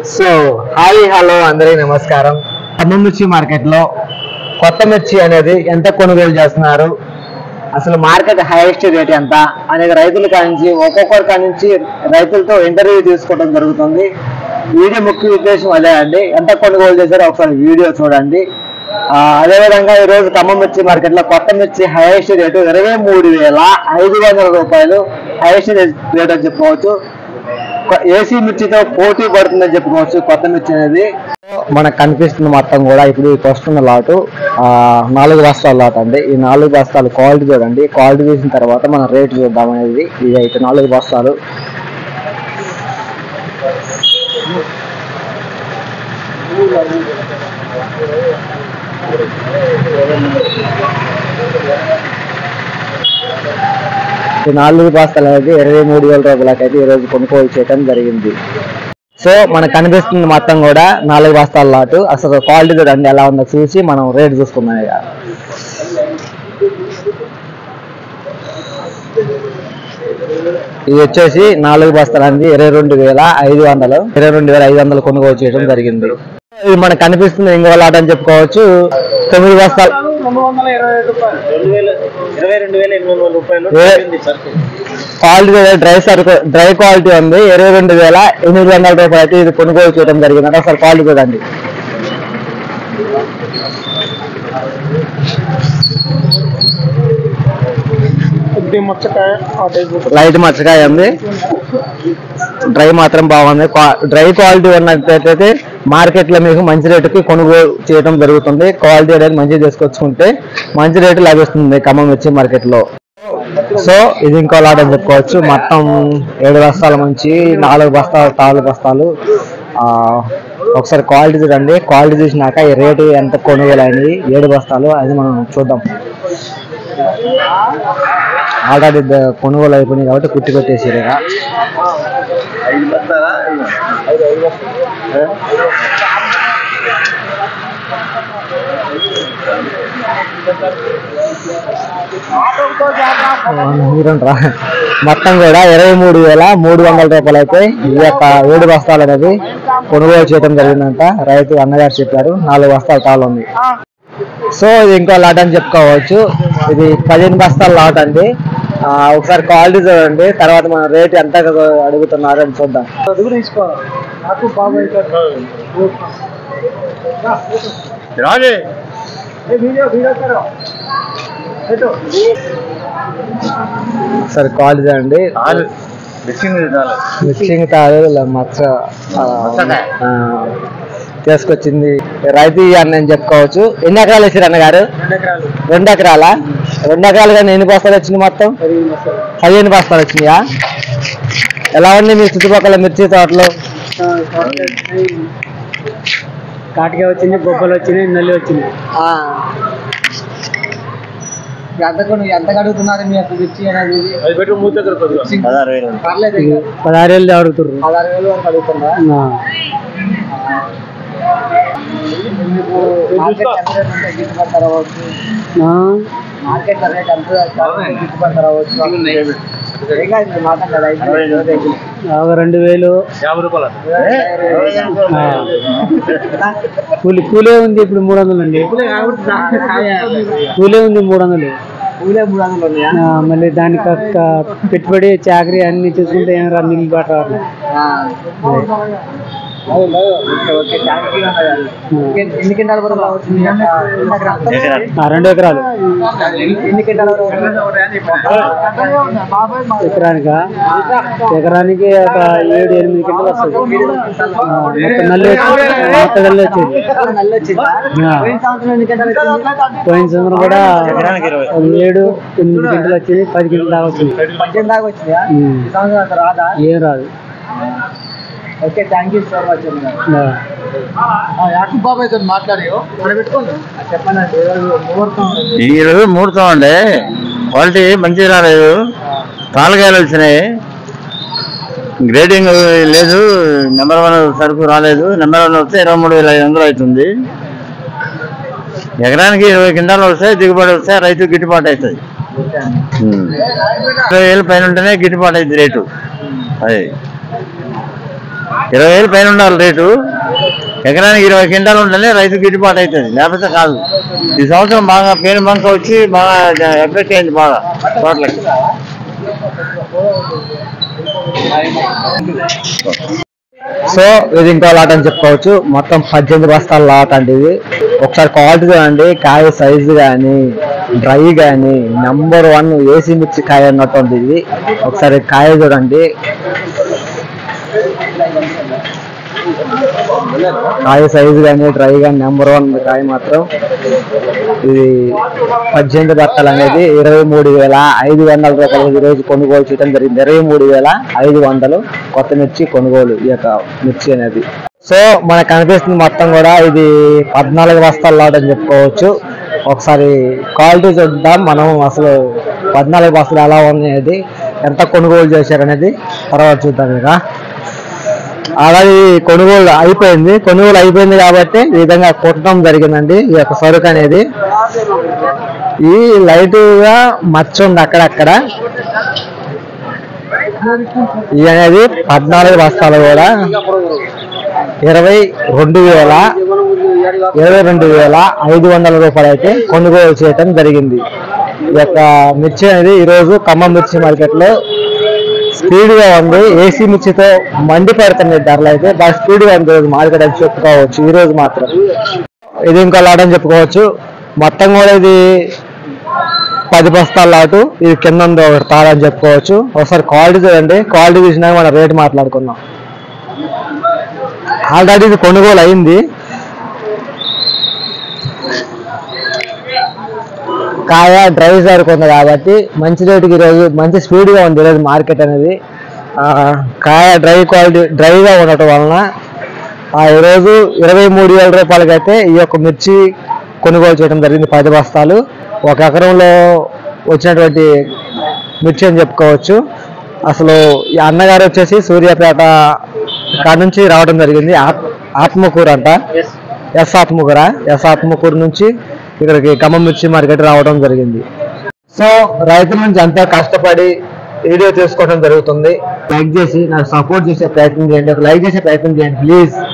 So hi hello అందరికీ నమస్కారం ఖమ్మం మిర్చి మార్కెట్లో కొత్త మిర్చి అనేది ఎంత కొనుగోలు చేస్తున్నారు అసలు మార్కెట్ హైయెస్ట్ రేట్ ఎంత అనేది రైతుల కానించి ఒక్కొక్కరి కానించి రైతులతో ఇంటర్వ్యూ తీసుకోవడం జరుగుతుంది వీడియో ముఖ్య ఉద్దేశం అదే అండి ఎంత కొనుగోలు చేశారో ఒకసారి వీడియో చూడండి ఆ, అదేవిధంగా ఈ రోజు ఖమ్మం మిర్చి మార్కెట్ లో కొత్త మిర్చి హైయెస్ట్ రేటు ఇరవై మూడు వేల ఐదు వందల రూపాయలు హైయెస్ట్ రేట్ అని చెప్పుకోవచ్చు ఏసీ మిర్చితో పోటీ పడుతుందని చెప్పుకోవచ్చు కొత్త మిర్చి అనేది మనకు కనిపిస్తుంది మొత్తం కూడా ఇప్పుడు ఈ వస్తున్న లాటు ఆ, నాలుగు బస్తాల లాట్ అండి ఈ నాలుగు బస్తాలు క్వాలిటీ చూడండి క్వాలిటీ చూసిన తర్వాత మనం రేటు చూద్దాం అనేది ఇది అయితే నాలుగు బస్తాలు ఈ నాలుగు బస్తాలు అనేది ఇరవై మూడు వేల రూపాయలకైతే ఈ రోజు కొనుగోలు చేయడం జరిగింది సో మనకు కనిపిస్తుంది మొత్తం కూడా నాలుగు బస్తాల లాటు అసలు క్వాలిటీ చూడండి ఎలా ఉందో చూసి మనం రేట్ చూసుకుందాం ఇక ఇది వచ్చేసి నాలుగు బస్తాలు అంది ఇరవై రెండు వేల ఐదు వందలు ఇరవై రెండు వేల ఐదు వందలు కొనుగోలు చేయడం జరిగింది ఇది మనకు కనిపిస్తుంది ఇంకో లాట్ అని చెప్పుకోవచ్చు తొమ్మిది బస్తాలు ఏ- క్వాలిటీ డ్రై సరుకు డ్రై క్వాలిటీ ఉంది ఇరవై రెండు వేల ఎనిమిది వందల రూపాయలు అయితే ఇది కొనుగోలు చేయడం జరిగింది అంటే ఒకసారి క్వాలిటీ చూడండి లైట్ మచ్చకాయ ఉంది డ్రై మాత్రం బాగుంది క్వా- డ్రై క్వాలిటీ ఉన్నట్టయితే మార్కెట్ లో మీకు మంచి రేటుకి కొనుగోలు చేయడం జరుగుతుంది క్వాలిటీ అనేది మంచిగా తీసుకొచ్చుకుంటే మంచి రేటు లభిస్తుంది ఖమ్మం మిర్చి మార్కెట్ లో సో ఇది ఇంకో లాట్ అని చెప్పుకోవచ్చు మొత్తం ఏడు బస్తాల నుంచి నాలుగు బస్తాలు నాలుగు బస్తాలు ఆ, ఒకసారి క్వాలిటీ చూడండి క్వాలిటీ చూసినాక ఈ రేటు ఎంత కొనుగోలు అయినది ఏడు బస్తాలు అది మనం చూద్దాం ఆల్రెడీ ద- కొనుగోలు అయిపోయినాయి కాబట్టి కుట్టి కొట్టేసారు ఇక మీరంటారా మొత్తం కూడా ఇరవై మూడు వేల మూడు వందల రూపాయలు అయితే ఈ యొక్క ఏడు బస్తాలు అనేది కొనుగోలు చేయడం జరిగిందంట రైతు అన్నగారు చెప్పారు నాలుగు బస్తాలు తాళ్ళు ఉంది సో ఇది ఇంకో లాట్ అని చెప్పుకోవచ్చు ఇది పదిహేను బస్తాల లాట్ అండి ఆ, ఒకసారి క్వాలిటీ చూడండి తర్వాత మనం రేట్ ఎంత అడుగుతున్నారు అని చూద్దాం సరే క్వాలిటీ చూడండి మిక్సింగ్ తాడు ఇలా మచ్చ ఆ, ఆ, తీసుకొచ్చింది రైతు అని నేను చెప్పుకోవచ్చు ఎన్ని ఎకరాలు వేసారు అన్నగారు రెండు ఎకరాలా రెండు ఎకరాలు కానీ ఎన్ని బస్తాలు వచ్చింది మొత్తం పదిహేను బస్తాలు వచ్చినాయా ఎలా ఉంది మీ చుట్టుపక్కల మిర్చి తోటలో కాటిగా వచ్చింది బొబ్బలు వచ్చినాయి నల్లి వచ్చింది ఎంత ఎంత అడుగుతున్నారు మీ యొక్క మిర్చి అనేది పర్లేదు ఇక. పదహారు వేలు అడుగుతుర్రు పదహారు వేలు వరకు అడుగుతుందా ఆ. మీకు మార్కెట్ ఎంత రేట్ ఉంటే గిట్టుబాటు ధర అవ్వచ్చు ఆ. మార్కెట్ రేట్ ఎంత గిట్టుబాటు ధర అవ్వచ్చు ఏం కాదు, మీరు మాట్లాడండి, రైతు. ఒక రెండు వేలు ఆ. కూలి కూలే ఉంది ఇప్పుడు మూడు వందలు అండి కూలే ఉంది మూడు వందలు పూలే మూడు వందలు ఉన్నాయా ఆ, మళ్ళీ దానికి ఒక పెట్టుబడి చాకరీ అన్ని చూసుకుంటే ఏం రా మిగిలి పట్ట ఆ. లేదు, లేదు. ఓకే, ఓకే, థాంక్ యూ అన్నయ్య. ఎన్ని- ఎన్ని క్వింటాల వరకు రావచ్చు మీ యొక్క ఎన్ని ఎకరాలు? రెండు ఎకరాలు ఎన్ని క్వింటాల వరకు ఎకరానిక ఎకరానికి ఒక ఏడు ఎనిమిది కింటలు వస్తుంది ఆ, మొత్తం నల్లి వచ్చి- మొత్తం నల్లి వచ్చేది నల్లి వచ్చిందా ఆ. పోయిన సంవత్సరం ఎన్ని క్వింటాలు వచ్చింది పోయిన సంవత్సరం కూడా ఒక ఏడు ఎనిమిది గింటలు వచ్చింది పది గింటలు దాకా వచ్చింది పద్దెనిమిది దాకా వచ్చిందా ఉమ్. ఈ సంవత్సరం అంత రాదా ఏం రాదు okay thank you so much ఆ. యాకూబ్ బాబాయ్ తో మాట్లాడి పెట్టుకోండి చెప్పండి ఈరోజు ముహూర్తం ఈరోజు ముహూర్తం అండి క్వాలిటీ మంచిగా రాలేదు తాళకాయలు వచ్చినాయి గ్రేడింగ్ లేదు నెంబర్ వన్ సరుకు రాలేదు నెంబర్ వన్ వస్తే ఇరవై మూడు వేల ఐదు వందలు అవుతుంది ఎకరానికి ఇరవై కింటాలు వస్తాయి దిగుబడి వస్తే రైతు గిట్టుబాటు అవుతుంది ఉమ్. ఇరవై వేలు పైన ఉంటేనే గిట్టుబాటు అవుతుంది రేటు అది ఇరవై వేలు పైన ఉండాలి రేటు ఎకరానికి ఇరవై క్వింటాలు ఉంటేనే రైతు గిట్టుబాటు అవుతుంది లేకపోతే కాదు ఈ సంవత్సరం బాగా పేరు బంక వచ్చి బాగా ఎఫెక్ట్ అయింది బాగా తోటలకి సో ఇది ఇంకో లాట్ అని చెప్పుకోవచ్చు మొత్తం పద్దెనిమిది బస్తాల లాట్ అండి ఇది ఒకసారి క్వాలిటీ చూడండి కాయ సైజు కానీ డ్రై కానీ నెంబర్ వన్ ఏసీ మిర్చి కాయ అన్నట్టు ఉంది ఇది ఒకసారి కాయ చూడండి కాయ సైజు కానీ డ్రై కానీ నెంబర్ వన్ కాయ మాత్రం ఇది పద్దెనిమిది బస్తాలు అనేది ఇరవై మూడు వేల ఐదు వందల రూపాయలు ఈ రోజు కొనుగోలు చేయడం జరిగింది ఇరవై మూడు వేల ఐదు వందలు కొత్త మిర్చి కొనుగోలు ఈ యొక్క మిర్చి అనేది సో మనకు కనిపిస్తుంది మొత్తం కూడా ఇది పద్నాలుగు బస్తాలు లాట్ అని చెప్పుకోవచ్చు ఒకసారి క్వాలిటీ చూద్దాం మనం అసలు పద్నాలుగు బస్తాలు ఎలా ఉన్నాయి ఎంత కొనుగోలు చేశారు అనేది తర్వాత చూద్దాం ఇక ఆల్రెడీ కొనుగోలు అయిపోయింది కొనుగోలు అయిపోయింది కాబట్టి ఈ విధంగా కుట్టడం జరిగిందండి ఈ యొక్క సరుకు అనేది ఈ లైట్ గా మచ్చ ఉంది అక్కడక్కడ ఇది అనేది పద్నాలుగు బస్తాలు కూడా ఇరవై రెండు వేల ఇరవై రెండు వేల ఐదు వందల రూపాయలు అయితే కొనుగోలు చేయటం జరిగింది ఈ యొక్క మిర్చి అనేది ఈరోజు ఖమ్మం మిర్చి మార్కెట్లో స్పీడ్ గా ఉంది ఏసీ మిర్చితో మండి పెడుతుంది ధరలు అయితే బాగా స్పీడ్ గా ఉంది మార్కెట్ అని చెప్పుకోవచ్చు ఈ రోజు మాత్రం ఇది ఇంకో లాట్ అని చెప్పుకోవచ్చు మొత్తం కూడా ఇది పది బస్తాల లాటు ఇది కింద ఉంది ఒకటి తాడు అని చెప్పుకోవచ్చు ఒకసారి క్వాలిటీ చూడండి క్వాలిటీ చూసినాక మనం రేట్ మాట్లాడుకుందాం ఆల్రెడీ ఇది కొనుగోలు అయింది కాయ డ్రై సరుకుంది కాబట్టి మంచి రేటుకి ఈరోజు మంచి స్పీడ్గా ఉంది ఈరోజు మార్కెట్ అనేది ఆ, కాయ డ్రై క్వాలిటీ డ్రైగా ఉండటం వలన ఆ, ఈరోజు ఇరవై మూడు వేల రూపాయలకైతే ఈ యొక్క మిర్చి కొనుగోలు చేయడం జరిగింది పది బస్తాలు ఒక ఎకరంలో వచ్చినటువంటి మిర్చి అని చెప్పుకోవచ్చు అసలు ఈ అన్నగారు వచ్చేసి సూర్యాపేట కాడ నుంచి రావడం జరిగింది ఆత్- ఆత్మకూరు అంట ఎస్ ఆత్మకూర ఎస్ ఆత్మకూరు నుంచి ఇక్కడికి ఖమ్మం మిర్చి మార్కెట్ రావడం జరిగింది సో రైతుల నుంచి ఎంతో కష్టపడి వీడియో తీసుకోవడం జరుగుతుంది లైక్ చేసి నాకు సపోర్ట్ చేసే ప్రయత్నం చేయండి ఒక లైక్ చేసే ప్రయత్నం చేయండి ప్లీజ్